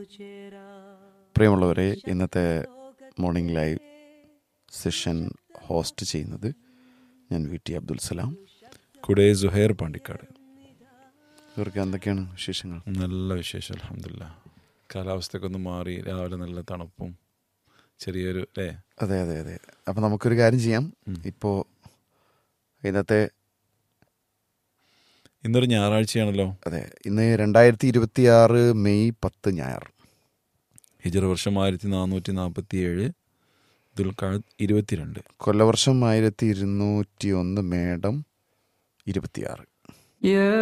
പ്രിയമുള്ളവരെ ഇന്നത്തെ morning live session host ചെയ്യുന്നത് ഞാൻ വി ടി അബ്ദുൽ സലാം കൂടെ സുഹൈർ പാണ്ടിക്കാട് ഇവർക്ക് എന്തൊക്കെയാണ് വിശേഷങ്ങൾ നല്ല വിശേഷം അലഹമില്ല കാലാവസ്ഥയൊക്കെ ഒന്ന് മാറി രാവിലെ നല്ല തണുപ്പും ചെറിയൊരു അല്ലേ അതെ അതെ അതെ അപ്പം നമുക്കൊരു കാര്യം ചെയ്യാം ഉം. ഇപ്പോൾ ഇന്നത്തെ ഇന്നൊരു ഞായറാഴ്ചയാണല്ലോ അതെ ഇന്ന് രണ്ടായിരത്തി ഇരുപത്തി ആറ് മെയ് പത്ത് ഞായർ ഹിജറ വർഷം ആയിരത്തി നാനൂറ്റി നാൽപ്പത്തി ഏഴ് ദുൽഖാദ് ഇരുപത്തിരണ്ട് കൊല്ലവർഷം ആയിരത്തി ഇരുന്നൂറ്റി ഒന്ന് മേടം ഇരുപത്തിയാറ് يا